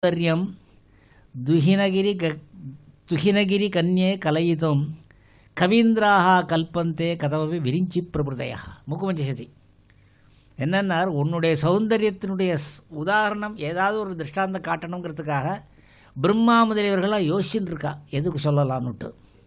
சௌந்தர்யம் துஹினகிரி க துஹினகிரி கன்யே கலயித்தும் கவீந்திராக கல்பந்தே கதவை விரிஞ்சி பிரபுதயா முக்குமஞ்சசதி என்னன்னார் உன்னுடைய சௌந்தரியத்தினுடைய ஸ்- உதாரணம் ஏதாவது ஒரு திருஷ்டாந்தம் காட்டணுங்கிறதுக்காக பிரம்மா முதலியவர்களாக யோசிச்சுட்டு இருக்கா எதுக்கு சொல்லலாம்னுட்டு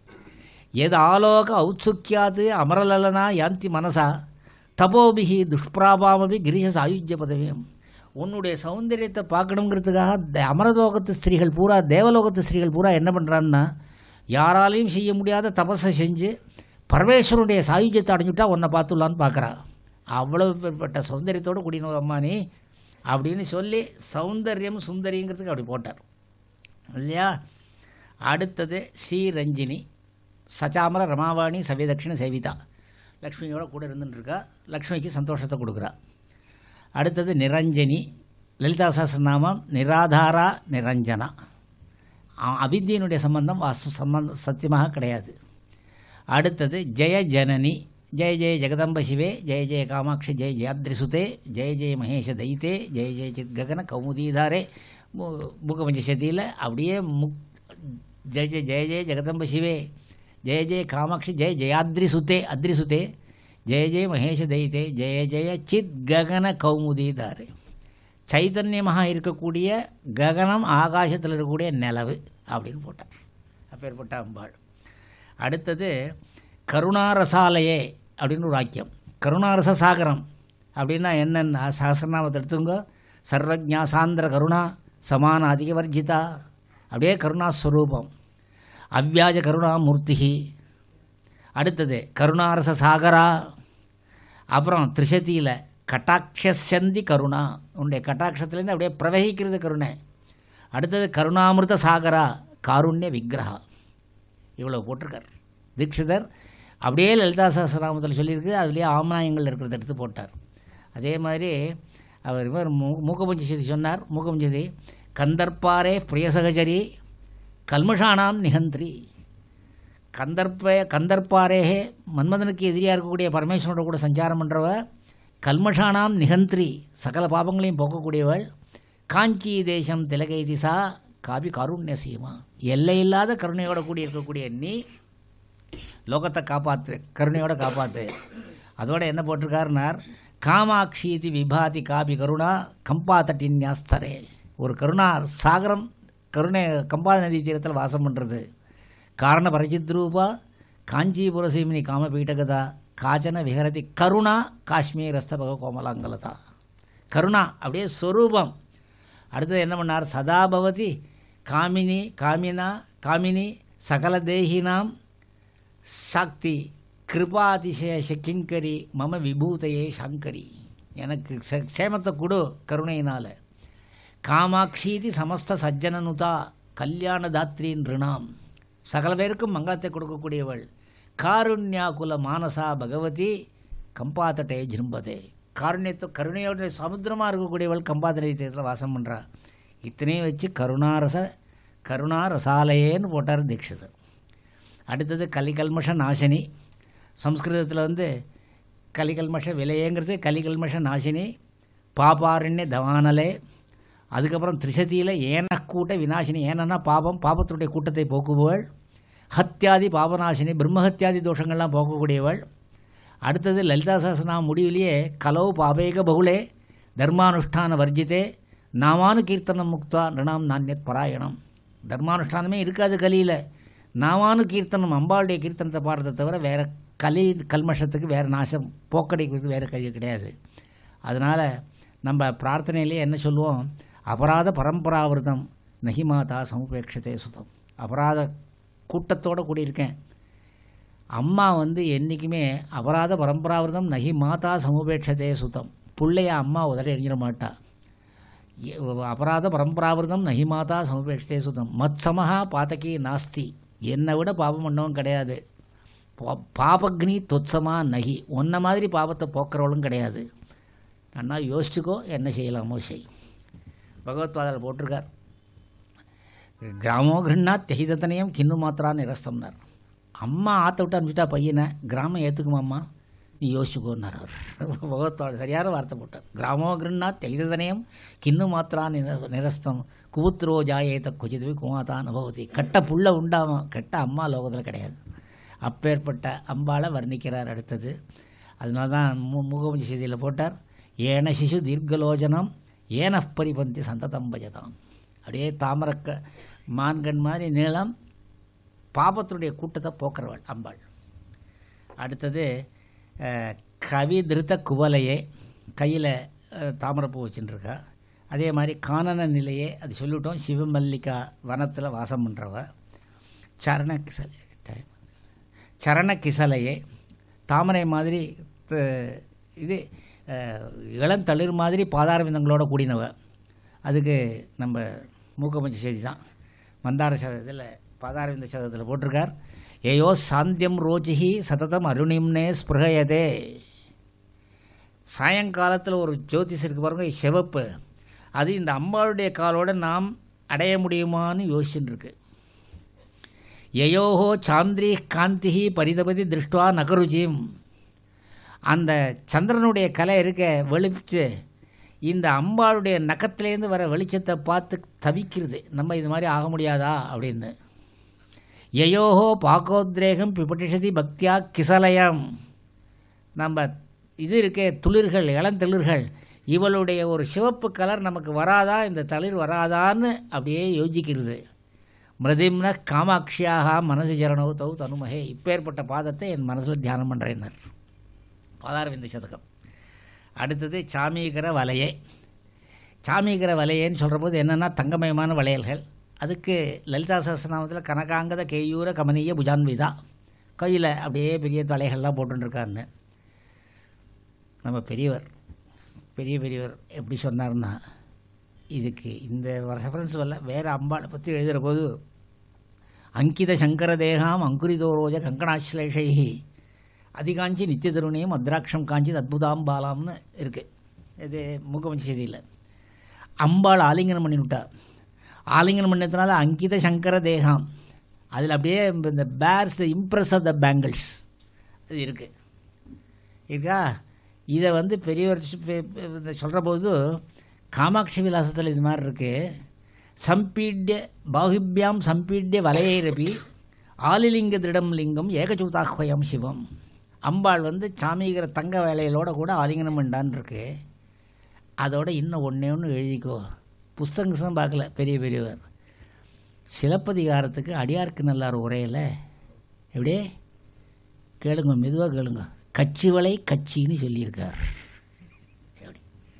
எது ஆலோக ஔத்சுக்கியாது அமரலலனா யாந்தி மனசா தபோபிகி துஷ்பிராபாமபி கிரீஷ சாயுஜ்ய பதவியம் உன்னுடைய சௌந்தரியத்தை பார்க்கணுங்கிறதுக்காக த- அமரலோகத்து ஸ்திரீகள் பூரா தேவலோகத்து ஸ்திரீகள் பூரா என்ன பண்ணுறான்னா யாராலையும் செய்ய முடியாத தபஸை செஞ்சு பரமேஸ்வரனுடைய சாயுஜ்யத்தை அடைஞ்சுட்டா உன்னை பார்த்துடலான்னு பார்க்குறா அவ்வளவு பேர்பட்ட சௌந்தரியத்தோடு கூடினவ அம்மா நீ அப்படின்னு சொல்லி சௌந்தர்யம் சுந்தரிங்கிறதுக்கு அப்படி போட்டார் இல்லையா அடுத்தது ஸ்ரீரஞ்சினி சச்சாமர ரமாவாணி சவிதக்ஷிண சேவிதா லக்ஷ்மியோட கூட இருந்துட்டு இருக்கா லக்ஷ்மிக்கு சந்தோஷத்தை கொடுக்குறா அடுத்தது நிரஞ்சனி லலிதா சஹஸ்ரநாமம் நிராதாரா நிரஞ்சனா அ- அவித்யினுடைய சம்பந்தம் வாஸ்து சம்பந்தம் சத்தியமாக கிடையாது அடுத்தது ஜெய ஜனனி ஜெய ஜெய ஜெகதம்ப சிவே ஜெய ஜெய காமாட்சி ஜெய ஜெயாத்ரிசுதே ஜெய ஜெய மகேஷ தைத்தே ஜெய ஜெய சித் ககன கௌமுதீதாரே முகபஞ்சசதியில் அப்படியே முக் ஜெய ஜெய ஜெய ஜெய ஜெகதம்ப சிவே ஜெய ஜெய காமாட்சி ஜெய ஜெயாத்ரிசுதே அத்ரிசுதே ஜெய ஜெய மகேஷ தைத்தே ஜெய ஜெய சித் ககன கௌமுதீதாரே சைதன்யமாக இருக்கக்கூடிய ககனம் ஆகாசத்தில் இருக்கக்கூடிய நிலவு அப்படின்னு போட்டார் அப்பேற்பட்ட அம்பாள் அடுத்தது கருணாரசாலயே அப்படின்னு ஒரு வாக்கியம் கருணாரச சாகரம் அப்படின்னா என்னென்ன சஹசிரநாமத்தை எடுத்துங்க சர்வஜா சாந்திர கருணா சமான அதிக வர்ஜிதா அப்படியே கருணாஸ்வரூபம் அவ்வியாஜ கருணாமூர்த்தி அடுத்தது கருணாரச சாகரா அப்புறம் திரிசதியில் கட்டாட்சந்தி கருணா உன்னுடைய கட்டாட்சத்துலேருந்து அப்படியே பிரவகிக்கிறது கருணை அடுத்தது கருணாமிருத சாகரா காருண்ய விக்கிரகா இவ்வளோ போட்டிருக்கார் தீட்சிதர் அப்படியே லலிதா சஹஸ்ரநாமத்தில் சொல்லியிருக்கு அதுலேயே ஆமனாயங்கள் இருக்கிறத எடுத்து போட்டார் அதே மாதிரி அவர் இவர் மூ மூக்கபஞ்சதி சொன்னார் மூக்கபஞ்சதி கந்தர்ப்பாரே பிரியசகச்சரி கல்மஷானாம் நிகந்திரி கந்தர்ப்ப கந்தர்ப்பாரேகே மன்மதனுக்கு எதிரியாக இருக்கக்கூடிய பரமேஸ்வரனோட கூட சஞ்சாரம் பண்ணுறவ கல்மஷானாம் நிகந்திரி சகல பாபங்களையும் போக்கக்கூடியவள் காஞ்சி தேசம் திலகை திசா காபி காருண்ய சீமா எல்லையில்லாத கருணையோட கூடி இருக்கக்கூடிய நீ லோகத்தை காப்பாற்று கருணையோட காப்பாற்று அதோட என்ன போட்டிருக்காருனார் காமாட்சிதி விபாதி காபி கருணா கம்பா தட்டின்யாஸ்தரே ஒரு கருணா சாகரம் கருணை கம்பா நதி தீரத்தில் வாசம் பண்ணுறது காரண பரச்சித்ரூபா காஞ்சிபுர சீமினி காமபீட்டகதா காச்சன விஹரதி கருணா காஷ்மீரஸ்தபக கோமலாங்கலதா கருணா அப்படியே ஸ்வரூபம் அடுத்தது என்ன பண்ணார் சதா பவதி காமினி காமினா காமினி சகல தேகினாம் சாக்தி கிருபாதிசேஷ கிங்கரி மம விபூதையே சங்கரி எனக்கு ச- க்ஷேமத்தை கொடு கருணையினால் காமாட்சீதி சமஸ்த சஜ்ஜனனுதா கல்யாண தாத்ரி நிருணாம் சகல பேருக்கும் மங்களத்தை கொடுக்கக்கூடியவள் காருண்யாகுல மானசா பகவதி கம்பாத்தட்டே ஜிரும்பதே காருண்யத்தை கருணையோட சமுத்திரமாக இருக்கக்கூடியவள் கம்பாத்தடை தீரத்தில் வாசம் பண்ணுறா இத்தனையும் வச்சு கருணாரச கருணாரசாலயேன்னு போட்டார் தீட்சிதர் அடுத்தது கலிகல்மஷ நாசினி சம்ஸ்கிருதத்தில் வந்து கலிகல்மஷ விலையேங்கிறது கலிகல்மஷ நாசினி பாபாரண்ய தவானலே அதுக்கப்புறம் திரிசதியில் ஏனக்கூட்ட விநாசினி ஏனன்னா பாபம் பாபத்துடைய கூட்டத்தை போக்குபவள் ஹத்யாதி பாபநாசினி பிரம்மஹத்யாதி தோஷங்கள்லாம் போக்கக்கூடியவள் அடுத்தது லலிதா சஹஸ்ரநாம முடிவிலேயே கலோ பாபேக பகுலே தர்மானுஷ்டான வர்ஜிதே நாமானு கீர்த்தனம் முக்தா நிருணாம் நானியத் பராயணம் தர்மானுஷ்டானமே இருக்காது கலியில் நாமானு கீர்த்தனம் அம்பாளுடைய கீர்த்தனத்தை பாடுறதை தவிர வேறு கலி கல்மஷத்துக்கு வேறு நாசம் போக்கடைக்கு வேறு கழி கிடையாது அதனால் நம்ம பிரார்த்தனையிலே என்ன சொல்லுவோம் அபராத பரம்பராவிரதம் நகி மாதா சமுபேட்சத்தை சுதம் அபராத கூட்டத்தோடு கூடியிருக்கேன் அம்மா வந்து என்றைக்குமே அபராத பரம்பராவிரதம் நகி மாதா சமுபேட்சத்தே சுத்தம் பிள்ளைய அம்மா உதறி எறிஞ்சிட மாட்டா எ- அபராத பரம்பராவிரதம் நகி மாதா சமுபேட்சத்தே சுத்தம் மத்சமஹா பாத்தகி நாஸ்தி என்னை விட பாபம் பண்ணவும் கிடையாது பா- பாபக்னி தொத்சமா நகி உன்ன மாதிரி பாபத்தை போக்குறவளும் கிடையாது நன்னா யோசிச்சுக்கோ என்ன செய்யலாமோ செய் பகவத்பாதால் போட்டிருக்கார் கிராமோ கிருண்ணா தெஹிதத்தனையும் கிண்ணு மாத்திரா நிரஸ்தம்னார் அம்மா ஆற்ற விட்டு அனுப்பிச்சிட்டா பையனை கிராமம் ஏற்றுக்குமாம்மா நீ யோசிச்சுக்கோன்னார் அவர் முகத்தோட சரியான வார்த்தை போட்டார் கிராமோ கிருண்ணா தெய்ததனயம் கிண்ணு மாத்திரா நிர நிரஸ்தம் கூத்ரோ ஜாயேத குஜிதவி குமாதா அனுபவதி கட்ட புள்ள உண்டாமா கெட்ட அம்மா லோகத்தில் கிடையாது அப்பேற்பட்ட அம்பாளை வர்ணிக்கிறார் அடுத்தது அதனால தான் மு முகமஞ்சி செய்தியில் போட்டார் ஏன சிசு தீர்க்கலோஜனம் ஏன பரிபந்தி சந்ததம் பஜதாம் அப்படியே தாமரக்க மான்கண் மாதிரி நீளம் பாபத்தினுடைய கூட்டத்தை போக்குறவள் அம்பாள் அடுத்தது அஹ், கவி திருத்த குவலையே கையில் தாமரைப்பூ வச்சுட்டுருக்கா அதே மாதிரி காணன நிலையே அது சொல்லிவிட்டோம் சிவமல்லிகா வனத்தில் வாசம் பண்ணுறவ சரண கிசலை சரண கிசலையே தாமரை மாதிரி த- இது அஹ், இளந்தளிர் மாதிரி பாதாரவிந்தங்களோட கூடினவ அதுக்கு நம்ம மூக்கமஞ்சி செய்தி தான் மந்தார சதத்தில் பாதாரவிந்த சதத்தில் போட்டிருக்கார் ஏயோ சாந்தியம் ரோச்சிஹி சததம் அருணிம்னே ஸ்பிருகயதே சாயங்காலத்தில் ஒரு ஜோதிஷ் இருக்கு பாருங்க சிவப்பு அது இந்த அம்பாளுடைய காலோட நாம் அடைய முடியுமான்னு யோசிச்சுட்டு இருக்கு யயோஹோ சாந்திரி காந்திஹி பரிதபதி திருஷ்டுவா நகருஜிம் அந்த சந்திரனுடைய கலை இருக்க வெளிச்சு இந்த அம்பாளுடைய நகத்திலேருந்து வர வெளிச்சத்தை பார்த்து தவிக்கிறது நம்ம இது மாதிரி ஆக முடியாதா அப்படின்னு யயோஹோ பாகோத்ரேகம் பிபட்டிஷதி பக்தியா கிசலயம் நம்ம இது இருக்கே துளிர்கள் இளந்தளிர்கள் இவளுடைய ஒரு சிவப்பு கலர் நமக்கு வராதா இந்த தளிர் வராதான்னு அப்படியே யோசிக்கிறது மிருதிம்ன காமாட்சியாக மனசு ஜரணோ தௌ தனுமகே இப்பேற்பட்ட பாதத்தை என் மனசில் தியானம் பண்ணுறேன்னர் பாதாரவிந்த சதகம் அடுத்தது சாமீகர வலையே சாமீகர வலையேன்னு சொல்கிற போது என்னென்னா தங்கமயமான வளையல்கள் அதுக்கு லலிதா சஹஸ்ரநாமத்தில் கனகாங்கத கேயூர கமனீய புஜான்விதா கையில் அப்படியே பெரிய தலைகள்லாம் போட்டுருக்காருன்னு நம்ம பெரியவர் பெரிய பெரியவர் எப்படி சொன்னார்னா இதுக்கு இந்த ரெஃபரன்ஸ் வரல வேறு அம்பாளை பற்றி எழுதுகிற போது அங்கித சங்கர தேகாம் அங்குரிதோரோஜ கங்கணாശ്ലേஷைஹி அதிகாஞ்சி நித்திய தருணியம் அத்ராட்சம் காஞ்சி அத்புதாம் பாலாம்னு இருக்குது இது முகவஞ்சி செய்தியில் அம்பாள் ஆலிங்கனம் பண்ணி விட்டா ஆலிங்கனம் பண்ணதுனால அங்கித சங்கர தேகாம் அதில் அப்படியே இந்த bears the impress of the bangles அது இருக்குது இருக்கா இதை வந்து பெரியவர் சொல்கிற போது காமாட்சி விலாசத்தில் இது மாதிரி இருக்குது சம்பீட்ய பாகுபியாம் சம்பீட்ய வலையைரபி ஆலிலிங்க திருடம் லிங்கம் ஏகச்சூதாஹ்வயம் சிவம் அம்பாள் வந்து சாமிகிற தங்க வேலையிலோட கூட ஆலிங்கனம் பண்ணான் இருக்கு அதோட இன்னும் ஒன்றே ஒன்று எழுதிக்கோ புஸ்தகம் பார்க்கல பெரிய பெரியவர் சிலப்பதிகாரத்துக்கு அடியார்க்கு நல்லார் உரையில் எப்படியே கேளுங்க மெதுவாக கேளுங்க கச்சிவளை கச்சின்னு சொல்லியிருக்கார் எப்படி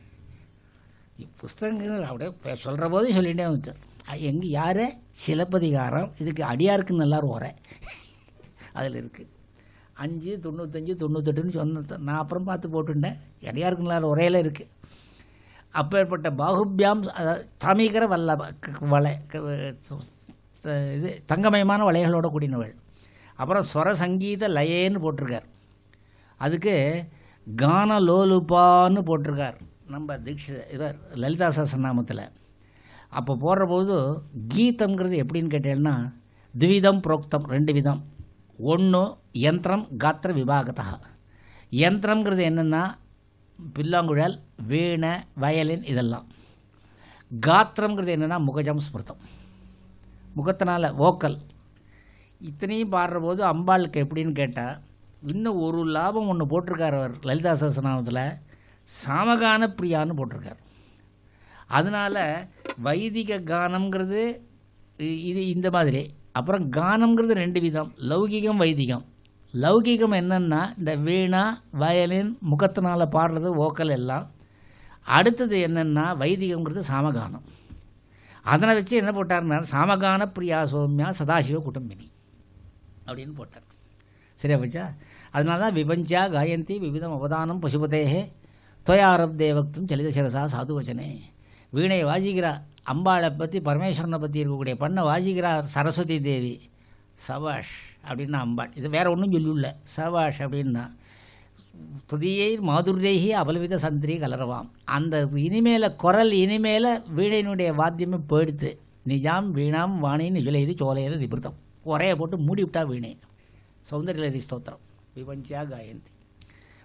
புஸ்தகங்கள் அப்படியே சொல்கிற போதே சொல்லிகிட்டே வந்துட்டார் எங்கே யார் சிலப்பதிகாரம் இதுக்கு அடியாருக்கு நல்லார் உரை அதில் இருக்குது அஞ்சு தொண்ணூத்தஞ்சு தொண்ணூத்தெட்டுன்னு சொன்ன நான் அப்புறம் பார்த்து போட்டுட்டேன் அடியாருக்கு நல்லார் உரையில் இருக்குது அப்பேற்பட்ட பாகுபியாம் அதாவது சமீகர வல்ல க- வளை க- த- இது தங்கமயமான வளைகளோட கூடினவள் அப்புறம் ஸ்வர சங்கீத லயேன்னு போட்டிருக்கார் அதுக்கு கான லோலுபான்னு போட்டிருக்கார் நம்ம தீட்சித இவர் லலிதா சஹஸ்ரநாமத்தில் அப்போ போடுற போது கீதம்ங்கிறது எப்படின்னு கேட்டேன்னா திவிதம் புரோக்தம் ரெண்டு விதம் ஒன்று யந்திரம் காத்திர விபாகத்தா யந்திரம்ங்கிறது என்னென்னா பில்லாங்குழல் வீணை வயலின் இதெல்லாம் காத்திரம்ங்கிறது என்னென்னா முகஜம் ஸ்மிருதம் முகத்தினால வோக்கல் இத்தனையும் பாடுற போது அம்பாளுக்கு எப்படின்னு கேட்டால் இன்னும் ஒரு லாபம் ஒன்று போட்டிருக்கார் அவர் லலிதா சஹஸ்ரநாமத்தில் சாமகான பிரியான்னு போட்டிருக்கார் அதனால் வைதிக கானம்ங்கிறது இ- இது இந்த மாதிரி அப்புறம் கானம்ங்கிறது ரெண்டு விதம் லௌகிகம் வைதிகம் லௌகிகம் என்னன்னா இந்த வீணா வயலின் முகத்தினால் பாடுறது ஓக்கல் எல்லாம் அடுத்தது என்னென்னா வைதிகம்ங்கிறது சாமகானம் அதனை வச்சு என்ன போட்டார்னா சாமகான பிரியா சௌமியா சதாசிவ குடும்பினி அப்படின்னு போட்டார் சரியா போச்சா அதனால தான் விபஞ்சா காயந்தி விவிதம் அவதானம் பசுபதேகே தொயாரப்தே வக்தும் சலித சிரசா சாது வச்சனே வீணை வாசிக்கிறா அம்பாளை பற்றி பரமேஸ்வரனை பற்றி இருக்கக்கூடிய பண்ணை வாசிக்கிறா சரஸ்வதி தேவி சபாஷ் அப்படின்னா அம்பாள் இது வேற ஒன்றும் சொல்லுள்ள சபாஷ் அப்படின்னா துதியை மாதுரியைகி அபலவித சந்திரி கலரவாம் அந்த இனிமேல குரல் இனிமேல வீணையினுடைய வாத்தியமே போயிடுத்து நிஜாம் வீணாம் வாணி நிஜுலைது சோலையில் நிபிருத்தம் உரையை போட்டு மூடி விட்டா வீணை சௌந்தர்யலரி ஸ்தோத்திரம் விபஞ்சா காயந்தி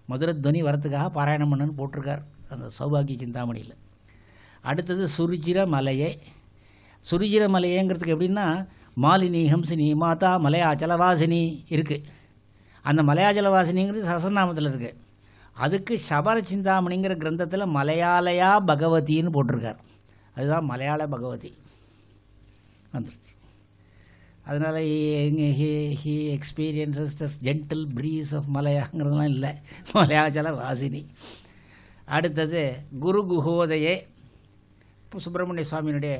மதுரத்வனி வரத்துக்காக பாராயணம் பண்ணுன்னு போட்டிருக்கார் அந்த சௌபாகிய சிந்தாமணியில் அடுத்தது சுருச்சிர மலையே சுருச்சிர மலையேங்கிறதுக்கு எப்படின்னா மாலினி ஹம்சினி மாதா மலையாச்சலவாசினி இருக்குது அந்த மலையாச்சலவாசினிங்கிறது சசநாமத்தில் இருக்குது அதுக்கு சபர சிந்தாமணிங்கிற கிரந்தத்தில் மலையாளயா பகவதின்னு போட்டிருக்கார் அதுதான் மலையாள பகவதி வந்துருச்சு அதனால் he he experiences the gentle breeze of மலையாங்கிறதுலாம் இல்லை மலையாச்சல வாசினி அடுத்தது குரு குஹோதயே சுப்பிரமணிய சுவாமியினுடைய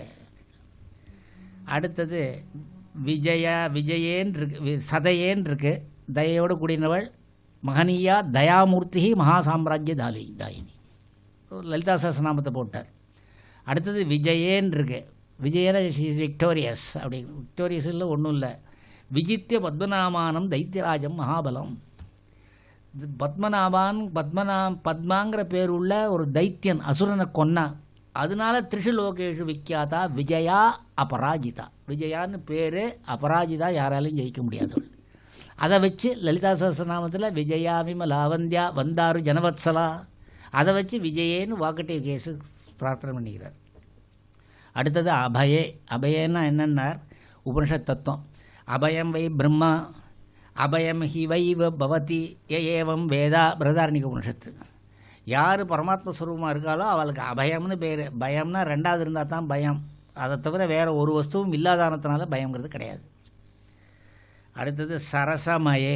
அடுத்தது விஜயா விஜயேன் இருக்கு வி- சதையேன் இருக்கு தயையோடு கூடினவள் மகனியா தயாமூர்த்தி மகாசாம்ராஜ்ய தாலி தாயினி லலிதா சஹஸ்ரநாமத்தை போட்டார் அடுத்தது விஜயேன் இருக்கு விஜயன இஸ் விக்டோரியஸ் அப்படி விக்டோரியஸ் இல்லை ஒன்றும் இல்லை விஜித்திய பத்மநாமானம் தைத்தியராஜம் மகாபலம் இது பத்மநாபான் பத்மநா பத்மாங்கிற பேர் உள்ள ஒரு தைத்தியன் அசுரனை கொன்னா அதனால திரிஷு லோகேஷு விக்கியாதா விஜயா அபராஜிதா விஜயான்னு பேர் அபராஜிதா யாராலையும் ஜெயிக்க முடியாதவள் அதை வச்சு லலிதா சஹஸ்ரநாமத்தில் விஜயா விம லாவந்தியா வந்தாரு ஜனவத்சலா அதை வச்சு விஜயேன்னு வாக்கட்டை கேஸு பிரார்த்தனை பண்ணிக்கிறார் அடுத்தது அபயே அபயன்னா என்னன்னார் உபனிஷத் தத்துவம் அபயம் வை பிரம்மா அபயம் ஹி வைவ பவதி ய ஏவம் வேதா பிரதாரணிக உபனிஷத்து யார் பரமாத்ம ஸ்வரூபமாக இருக்காளோ அவளுக்கு அபயம்னு பேர் பயம்னா ரெண்டாவது இருந்தால் தான் பயம் அதை தவிர வேறு ஒரு வஸ்துவும் இல்லாதானத்தினால பயங்கிறது கிடையாது அடுத்தது சரசமயே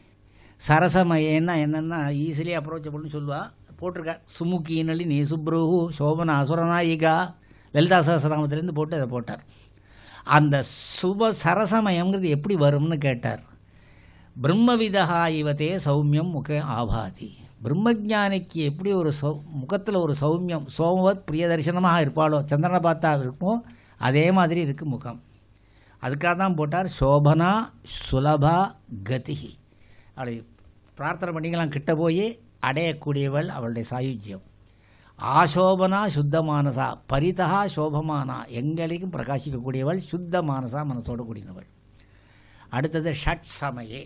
சரசமயேன்னா என்னென்னா ஈஸிலி அப்ரோச்சபிள்னு சொல்லுவா போட்டிருக்கா சுமுகீனலி நீ சுப்ரூஹு சோபன அசுரநாயிகா லலிதா சஹஸ்ரநாமத்திலேருந்து போட்டு அதை போட்டார் அந்த சுப சரசமயம்ங்கிறது எப்படி வரும்னு கேட்டார் பிரம்மவிதா இவத்தே சௌமியம் முக ஆபாதி பிரம்மஜானிக்கு எப்படி ஒரு சௌ முகத்தில் ஒரு சௌமியம் சோமவத் பிரிய தரிசனமாக இருப்பாளோ சந்திரனை பார்த்தா இருக்குமோ அதே மாதிரி இருக்கு முகம் அதுக்காக தான் போட்டார் சோபனா சுலபா கதி அப்படி பிரார்த்தனை பண்ணிக்கலாம் கிட்ட போய் அடையக்கூடியவள் அவளுடைய சாயுஜ்யம் ஆசோபனா சுத்த மானசா பரிதா சோபமானா எங்களையும் பிரகாசிக்கக்கூடியவள் சுத்த மானசா மனசோடு கூடினவள் அடுத்தது ஷட் சமயே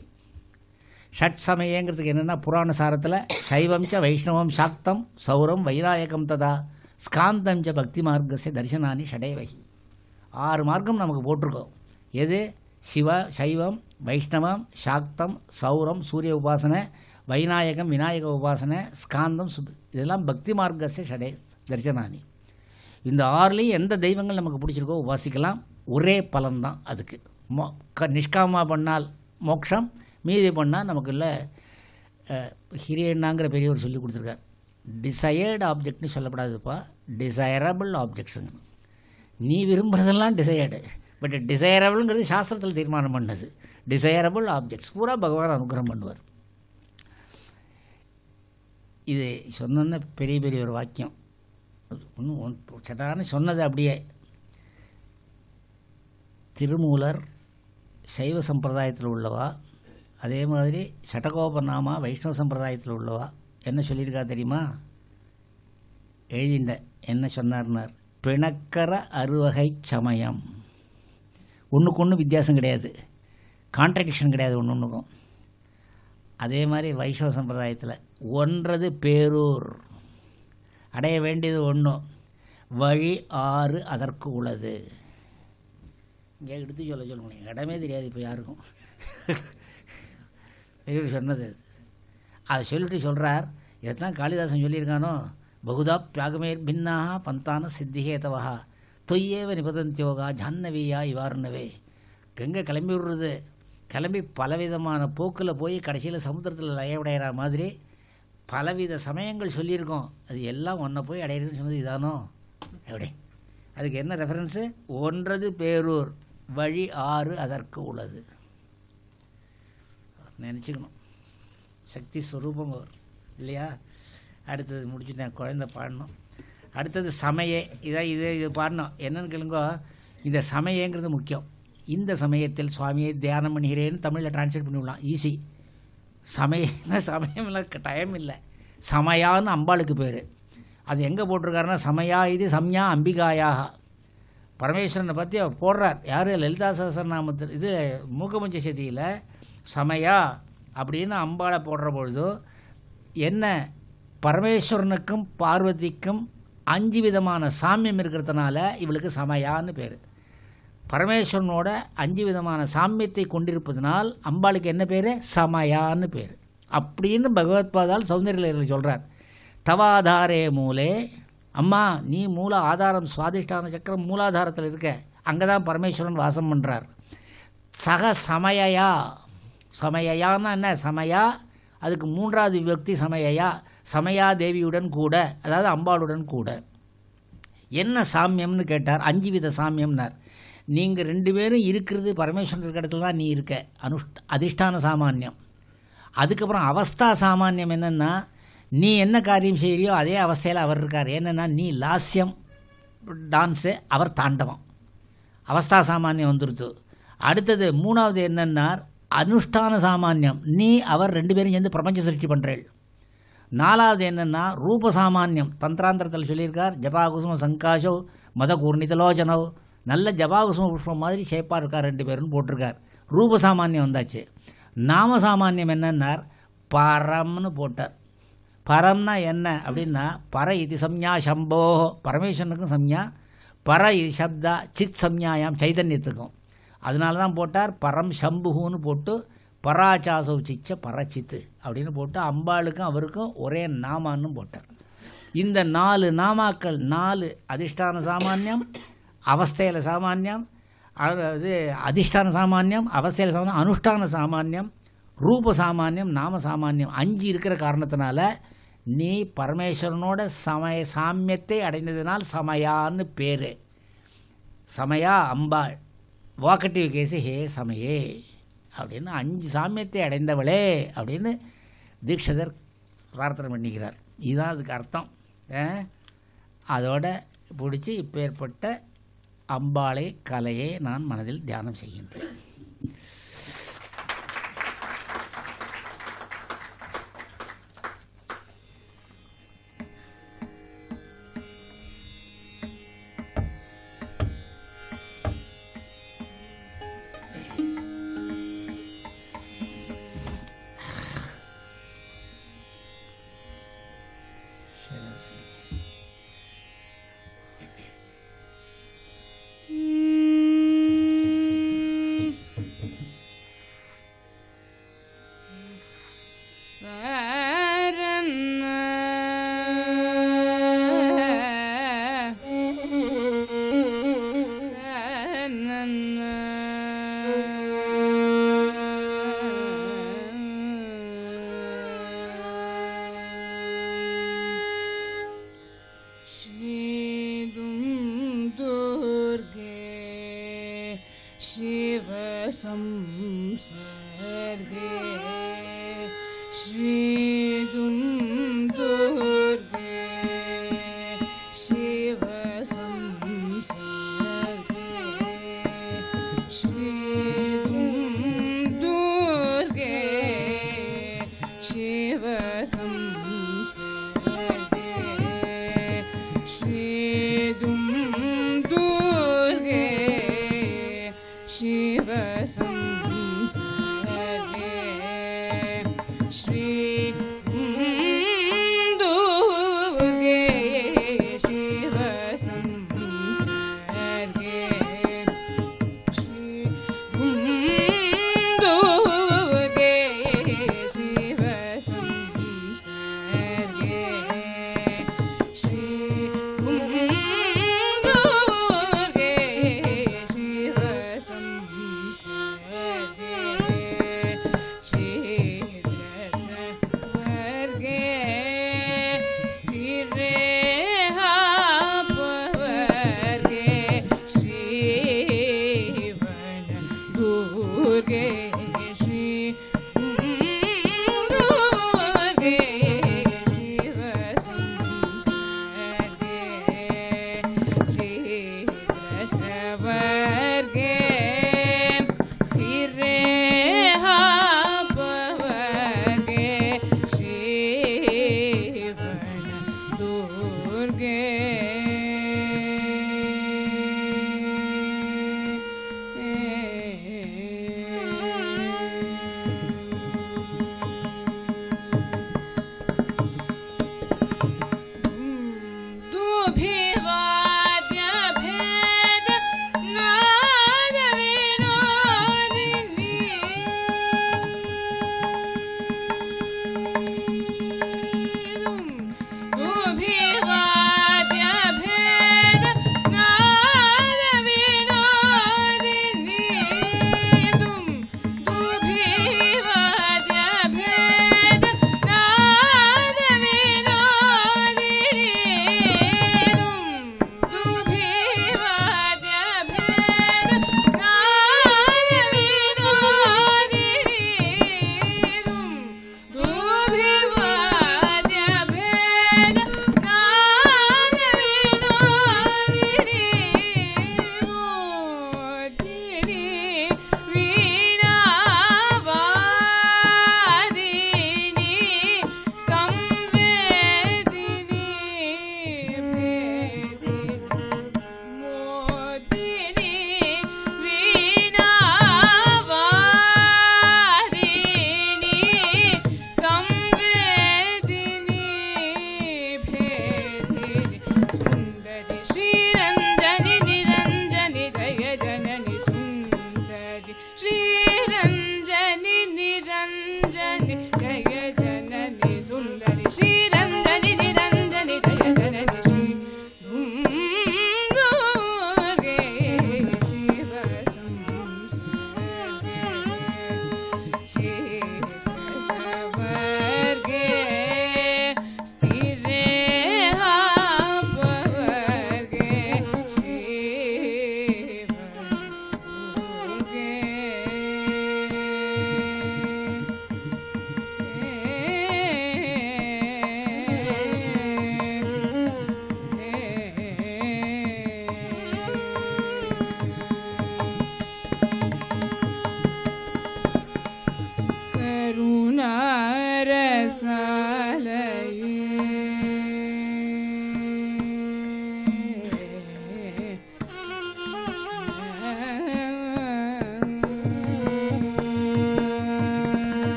ஷட் சமயங்கிறதுக்கு என்னென்னா புராண சாரத்தில் சைவம் ச வைஷ்ணவம் சாக்தம் சௌரம் வைராயகம் ததா ஸ்காந்தம் ச பக்தி மார்க்கச தரிசனானி ஷடேவகி ஆறு மார்க்கம் நமக்கு போட்டிருக்கோம் எது சிவ சைவம் வைஷ்ணவம் சாக்தம் சௌரம் சூரிய உபாசனை வைநாயகம் விநாயக உபாசனை ஸ்காந்தம் சுப் இதெல்லாம் பக்தி மார்க்கச ஷடே தரிசனானி இந்த ஆறுலேயும் எந்த தெய்வங்கள் நமக்கு பிடிச்சிருக்கோ உபாசிக்கலாம் ஒரே பலன்தான் அதுக்கு மோ க நிஷ்காமா பண்ணால் மோட்சம் மீதி பண்ணால் நமக்கு இல்லை ஹிரியண்ணாங்கிற பெரியவர் சொல்லி கொடுத்துருக்கார் டிசையர்டு ஆப்ஜெக்ட்னு சொல்லப்படாதுப்பா டிசைரபிள் ஆப்ஜெக்ட்ஸுங்க நீ விரும்புகிறதெல்லாம் டிசையர்டு பட் டிசைரபிள்ங்கிறது சாஸ்திரத்தில் தீர்மானம் பண்ணது டிசைரபிள் ஆப்ஜெக்ட்ஸ் பூரா பகவான் அனுகிரகம் பண்ணுவார் இது சொன்னோன்னே பெரிய பெரிய ஒரு வாக்கியம் ஒன்றும் ஒன் சட்டான்னு சொன்னது அப்படியே திருமூலர் சைவ சம்பிரதாயத்தில் உள்ளவா அதே மாதிரி சட்டகோபநாமா வைஷ்ணவ சம்பிரதாயத்தில் உள்ளவா என்ன சொல்லியிருக்கா தெரியுமா எழுதிண்ட என்ன சொன்னார்னார் பிணக்கர அறுவகை சமயம் ஒன்றுக்கு ஒன்று வித்தியாசம் கிடையாது கான்ட்ரடிக்ஷன் கிடையாது ஒன்று ஒன்றுக்கும் அதே மாதிரி வைஷ்ணவ சம்பிரதாயத்தில் ஒன்றது பேரூர் அடைய வேண்டியது ஒன்றும் வழி ஆறு அதற்கு உள்ளது இங்கே எடுத்து சொல்ல சொல்லுங்க இடமே தெரியாது இப்போ யாருக்கும் பெரியவர் சொன்னது அது. அதை சொல்லிட்டு சொல்கிறார் இதைத்தான் காளிதாசன் சொல்லியிருக்கானோ பகுதா பியாகமேர் பின்னாக பந்தான சித்திகேதவா தொய்யேவ நிபதந்தியோகா ஜான்னவியா இவாருன்னவே கங்கை கிளம்பி விடுறது கிளம்பி பலவிதமான போக்கில் போய் கடைசியில் சமுத்திரத்தில் லயவடைகிற மாதிரி பலவித சமயங்கள் சொல்லியிருக்கோம் அது எல்லாம் ஒன்றை போய் அடையிறதுன்னு சொன்னது இதானோ எப்படி அதுக்கு என்ன ரெஃபரன்ஸு ஒன்றது பேரூர் வழி ஆறு அதற்கு உள்ளது நினச்சிக்கணும் சக்தி ஸ்வரூபம் அவர் இல்லையா அடுத்தது முடிச்சுட்டேன் குழந்தை பாடணும் அடுத்தது சமயே இதான் இது இது பாடணும் என்னன்னு கேளுங்கோ இந்த சமயங்கிறது முக்கியம் இந்த சமயத்தில் சுவாமியை தியானம் பண்ணுகிறேன்னு தமிழில் டிரான்ஸ்லேட் பண்ணிவிடலாம் ஈஸி சமயம்னா சமயம் இல்லை டைம் இல்லை சமயான்னு அம்பாளுக்கு பேர் அது எங்கே போட்டிருக்காருன்னா சமயா இது சம்யா அம்பிகாயாக பரமேஸ்வரனை பற்றி அவர் போடுறார் யார் லலிதா சஹஸ்ரநாமத்தில் இது மூக்கமுஞ்ச சதியில் சமயா அப்படின்னு அம்பாளை போடுற பொழுது என்ன பரமேஸ்வரனுக்கும் பார்வதிக்கும் அஞ்சு விதமான சாமியம் இருக்கிறதுனால இவளுக்கு சமயான்னு பேர் பரமேஸ்வரனோட அஞ்சு விதமான சாமியத்தை கொண்டிருப்பதனால் அம்பாளுக்கு என்ன பேர் சமயான்னு பேர் அப்படின்னு பகவத்பாதால் சௌந்தர்யில் சொல்கிறார் தவாதாரே மூலே அம்மா நீ மூல ஆதாரம் சுவாதிஷ்டான சக்கரம் மூலாதாரத்தில் இருக்க அங்கே தான் பரமேஸ்வரன் வாசம் பண்ணுறார் சக சமயயா சமயயான்னா என்ன சமயா அதுக்கு மூன்றாவது விபக்தி சமயயா சமயா தேவியுடன் கூட அதாவது அம்பாளுடன் கூட என்ன சாமியம்னு கேட்டார் அஞ்சு வித சாமியம்னார் நீங்கள் ரெண்டு பேரும் இருக்கிறது பரமேஸ்வரன் இருக்கிற இடத்துல தான் நீ இருக்க அனுஷ்ட அதிஷ்டான சாமானியம் அதுக்கப்புறம் அவஸ்தா சாமானியம் என்னென்னா நீ என்ன காரியம் செய்கிறியோ அதே அவஸ்தையில் அவர் இருக்கார் என்னென்னா நீ லாஸ்யம் டான்ஸு அவர் தாண்டவம் அவஸ்தா சாமானியம் வந்துடுது அடுத்தது மூணாவது என்னன்னா அனுஷ்டான சாமானியம் நீ அவர் ரெண்டு பேரும் சேர்ந்து பிரபஞ்ச சிருஷ்டி பண்ணுறேள் நாலாவது என்னென்னா ரூப சாமானியம் தந்திராந்திரத்தில் சொல்லியிருக்கார் ஜபாகுசும சங்காஷோ மத கூர்ணிதலோச்சனோ நல்ல ஜபாகுசும புஷ்பம் மாதிரி சேப்பாக இருக்கார் ரெண்டு பேரும் போட்டிருக்கார் ரூப சாமானியம் வந்தாச்சு நாம சாமானியம் என்னன்னார் பரம்னு போட்டார் பரம்னா என்ன அப்படின்னா பர இது சம்யா சம்போ பரமேஸ்வரனுக்கும் சம்யா பர இது சப்தா சித் சம்யாயாம் சைதன்யத்துக்கும் அதனால தான் போட்டார் பரம் சம்புகுன்னு போட்டு பராச்சாசவ் சிச்ச பரச்சித்து அப்படின்னு போட்டு அம்பாளுக்கும் அவருக்கும் ஒரே நாமான்னு போட்டார் இந்த நாலு நாமாக்கள் நாலு அதிஷ்டான சாமானியம் அவஸ்தையில் சாமானியம் அதாவது அதிஷ்டான சாமானியம் அவஸ்தையில் சாமானியம் அனுஷ்டான சாமானியம் ரூப சாமானியம் நாம சாமானியம் அஞ்சு இருக்கிற காரணத்தினால நீ பரமேஸ்வரனோட சமய சாமியத்தை அடைந்ததினால் சமயான்னு பேர் சமயா அம்பாள் வாக்கட்டிவ் கேசு ஹே சமயே அப்படின்னு அஞ்சு சாமியத்தை அடைந்தவளே அப்படின்னு தீட்சிதர் பிரார்த்தனை பண்ணிக்கிறார் இதுதான் அதுக்கு அர்த்தம் அஹ், அதோட பிடிச்சி இப்பேற்பட்ட அம்பாளை கலையை நான் மனதில் தியானம் செய்கின்றேன் श्रीदुं दुर्गे शिव संसर्गे श्रीदुं दुर्गे शिव संसर्गे श्रीदुं दुर्गे शिव संसर्गे श्रीदुं दुर्गे शिव संसर्गे श्री दुर्गे शिव संसर्गे श्री दुर्गे शिव संसर्गे श्री दुर्गे शिव संसर्गे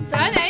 சனி